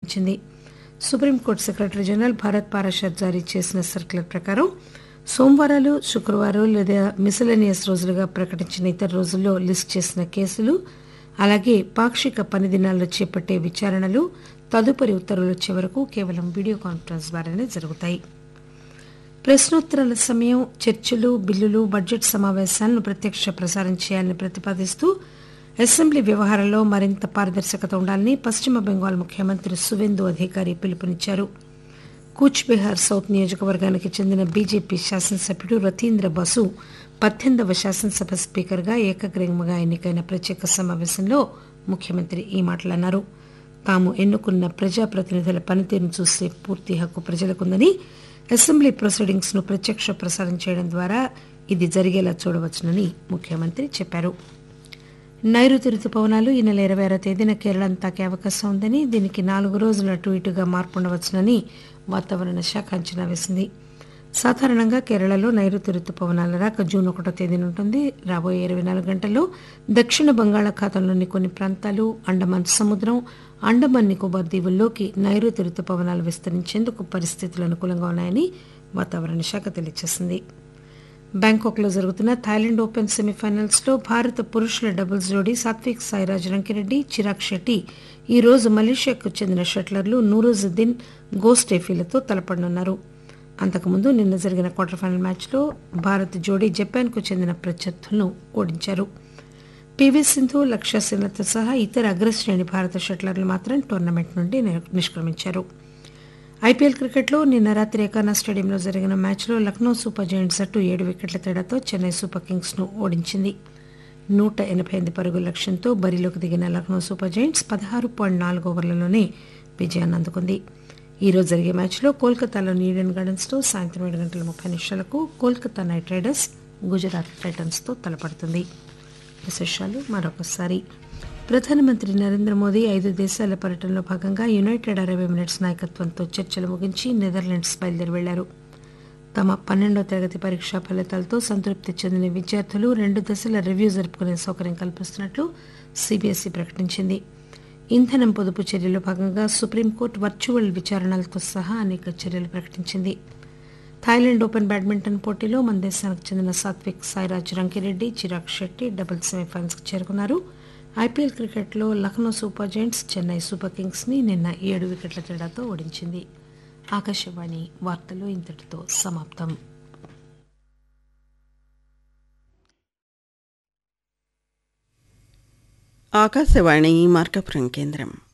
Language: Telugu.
ప్రకటించింది supreme court secretary general Bharat Parashar జారీ చేసిన సర్క్యులర్ ప్రకారం సోమవారాలు శుక్రవారం లేదా మిసలేనియస్ రోజులుగా ప్రకటించిన ఇతర రోజుల్లో లిస్ట్ చేసిన కేసులు అలాగే పాక్షిక పని దినాల్లో చేపట్టే విచారణలు తదుపరి ఉత్తర్వులు వచ్చే వరకు కేవలం వీడియో కాన్ఫరెన్స్ ద్వారానే జరుగుతాయి ప్రశ్నోత్తరాల సమయం చర్చలు బిల్లులు బడ్జెట్ సమావేశాలను ప్రత్యక్ష ప్రసారం చేయాలని ప్రతిపాదిస్తూ అసెంబ్లీ వ్యవహారాల్లో మరింత పారదర్శకత ఉండాలని పశ్చిమ బెంగాల్ ముఖ్యమంత్రి సువేందు అధికారి పిలుపునిచ్చారు కూచ్ బెహార్ సౌత్ నియోజకవర్గానికి చెందిన బీజేపీ శాసనసభ్యుడు రతీంద్ర బసు పద్దెనిమిదవ శాసనసభ స్పీకర్గా ఏకగ్రీవంగా ఎన్నికైన ప్రత్యేక సమావేశంలో ముఖ్యమంత్రి ఈ మాటలన్నారు తాము ఎన్నుకున్న ప్రజాప్రతినిధుల పనితీరును చూసే పూర్తి హక్కు ప్రజలకుందని అసెంబ్లీ ప్రొసీడింగ్స్ ను ప్రత్యక్ష ప్రసారం చేయడం ద్వారా ఇది జరిగేలా చూడవచ్చునని ముఖ్యమంత్రి చెప్పారు నైరుతి రుతుపవనాలు ఈ నెల ఇరవై ఆరో తేదీన కేరళను తాకే అవకాశం ఉందని దీనికి నాలుగు రోజుల అటు ఇటుగా మార్పు ఉండవచ్చునని వాతావరణ శాఖ అంచనా వేసింది సాధారణంగా కేరళలో నైరుతి రుతుపవనాల రాక జూన్ ఒకటో తేదీన ఉంటుంది రాబోయే ఇరవై నాలుగు గంటల్లో దక్షిణ బంగాళాఖాతంలోని కొన్ని ప్రాంతాలు అండమాన్ సముద్రం అండమాన్ నికోబార్ దీవుల్లోకి నైరుతి రుతుపవనాలు విస్తరించేందుకు పరిస్థితులు అనుకూలంగా ఉన్నాయని వాతావరణ శాఖ తెలియజేసింది బ్యాంకాక్ లో జరుగుతున్న థాయిలాండ్ ఓపెన్ సెమీఫైనల్స్ లో భారత పురుషుల డబుల్స్ జోడీ సాత్విక్ సాయిరాజ్ రంకిరెడ్డి చిరాగ్ షెట్టి ఈ రోజు మలేషియాకు చెందిన షట్లర్లు నూరుజుద్దీన్ గోస్టేఫీలతో తలపడనున్నారు అంతకుముందు నిన్న జరిగిన క్వార్టర్ ఫైనల్ మ్యాచ్లో భారత్ జోడీ జపాన్కు చెందిన ప్రత్యర్థులను ఓడించారు పీవీ సింధు లక్ష్య సేనతో సహా ఇతర అగ్రశ్రేణి భారత షట్లర్లు మాత్రం టోర్నమెంట్ నుండి నిష్క్రమించారు ఐపీఎల్ క్రికెట్లో నిన్న రాత్రి ఏకానా స్టేడియంలో జరిగిన మ్యాచ్లో లక్నో సూపర్ జైంట్స్ జట్టు ఏడు వికెట్ల తేడాతో చెన్నై సూపర్ కింగ్స్ ను ఓడించింది నూట ఎనభై ఎనిమిది పరుగుల లక్ష్యంతో బరిలోకి దిగిన లక్నో సూపర్ జైంట్స్ పదహారు పాయింట్ నాలుగు ఓవర్లలోనే విజయాన్ని అందుకుంది ఈ రోజు జరిగే మ్యాచ్లో కోల్కతాలోని ఈడెన్ గార్డెన్స్ తో సాయంత్రం ఏడు గంటల ముప్పై నిమిషాలకు Kolkata knight riders Gujarat titans తో తలపడుతుంది విశేషాలు మరొకసారి ప్రధానమంత్రి నరేంద్ర మోదీ ఐదు దేశాల పర్యటనలో భాగంగా యునైటెడ్ అరబ్ ఎమిరేట్స్ నాయకత్వంతో చర్చలు ముగించి నెదర్లాండ్స్ బయలుదేరి వెళ్లారు తమ పన్నెండో తరగతి పరీక్షా ఫలితాలతో సంతృప్తి చెందిన విద్యార్థులు రెండు దశల రివ్యూ జరుపుకునే సౌకర్యం కల్పిస్తున్నట్లు సిబిఎస్ఈ ప్రకటించింది ఇంధనం పొదుపు చర్యలో భాగంగా సుప్రీంకోర్టు వర్చువల్ విచారణలతో సహా అనేక చర్యలు ప్రకటించింది థాయిలాండ్ ఓపెన్ బ్యాడ్మింటన్ పోటీలో మన దేశానికి చెందిన సాత్విక్ సాయిరాజ్ రంకిరెడ్డి చిరాగ్ శెట్టి డబుల్ సెమీఫైనల్స్ కు చేరుకున్నారు ఐపీఎల్ క్రికెట్లో Lucknow super giants Chennai super kings ని నిన్న ఏడు వికెట్ల తేడాతో ఓడించింది ఆకాశవాణి వార్తలు ఇంతటితో సమాప్తం ఆకాశవాణి మార్కపురం కేంద్రం